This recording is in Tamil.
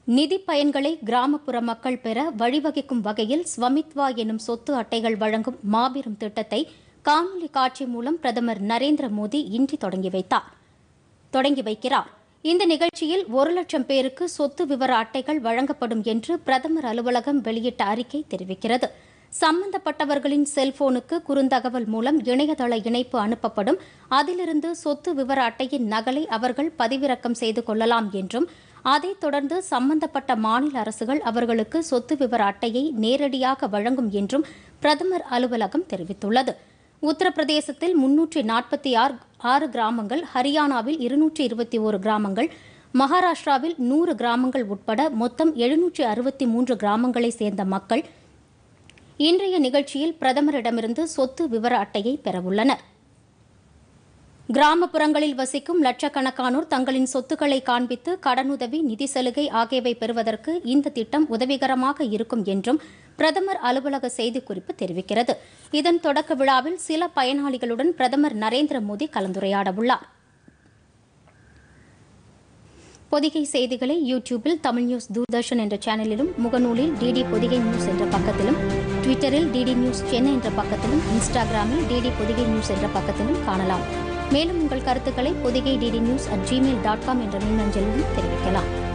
நிதி பயன்களை கிராமப்புற மக்கள் பெற வழிவகுக்கும் வகையில் ஸ்வமித்வா எனும் சொத்து அட்டைகள் வழங்கும் மாபெரும் திட்டத்தை காணொலி காட்சி மூலம் பிரதமர் நரேந்திர மோடி இன்று தொடங்கி வைத்தார் தொடங்கி வைக்கிறார் இந்த நிகழ்ச்சியில் ஒரு லட்சம் பேருக்கு சொத்து விவர அட்டைகள் வழங்கப்படும் என்று பிரதமர் அலுவலகம் வெளியிட்ட அறிக்கை தெரிவிக்கிறது சம்பந்தப்பட்டவர்களின் செல்போனுக்கு குறுந்தகவல் மூலம் இணையதள இணைப்பு அனுப்பப்படும் அதிலிருந்து சொத்து விவர அட்டையின் நகலை அவர்கள் பதிவிறக்கம் செய்து கொள்ளலாம் என்றும் அதைத் தொடர்ந்து சம்பந்தப்பட்ட மாநில அரசுகள் அவர்களுக்கு சொத்து விவர அட்டையை நேரடியாக வழங்கும் என்றும் பிரதமர் அலுவலகம் தெரிவித்துள்ளது உத்தரப்பிரதேசத்தில் முன்னூற்றி நாற்பத்தி ஆறு ஆறு கிராமங்கள் ஹரியானாவில் இருநூற்றி இருபத்தி ஒரு கிராமங்கள் மகாராஷ்டிராவில் நூறு கிராமங்கள் உட்பட மொத்தம் எழுநூற்றி அறுபத்தி மூன்று கிராமங்களை சேர்ந்த மக்கள் இன்றைய நிகழ்ச்சியில் பிரதமரிடமிருந்து சொத்து விவர அட்டையை பெறவுள்ளனர் கிராமப்புறங்களில் வசிக்கும் லட்சக்கணக்கானோர் தங்களின் சொத்துக்களை காண்பித்து கடனுதவி நிதி சலுகை ஆகியவை பெறுவதற்கு இந்த திட்டம் உதவிகரமாக இருக்கும் என்றும் பிரதமர் அலுவலக செய்திக்குறிப்பு தெரிவிக்கிறது இதன் தொடக்க விழாவில் சில பயனாளிகளுடன் பிரதமர் நரேந்திர மோடி கலந்துரையாடவுள்ளார் பொதிகை செய்திகளை யூடியூபில் தமிழ் நியூஸ் தூர்தர்ஷன் என்ற சேனலிலும் முகநூலில் டிடி பொதிகை நியூஸ் என்ற பக்கத்திலும் ட்விட்டரில் டிடி நியூஸ் சென்னை என்ற பக்கத்திலும் இன்ஸ்டாகிராமில் டிடி பொதிகை நியூஸ் என்ற பக்கத்திலும் காணலாம் மேலும் உங்கள் கருத்துக்களை Podhigai DD news at Gmail dot com என்ற மின்னஞ்சலிலும் தெரிவிக்கலாம்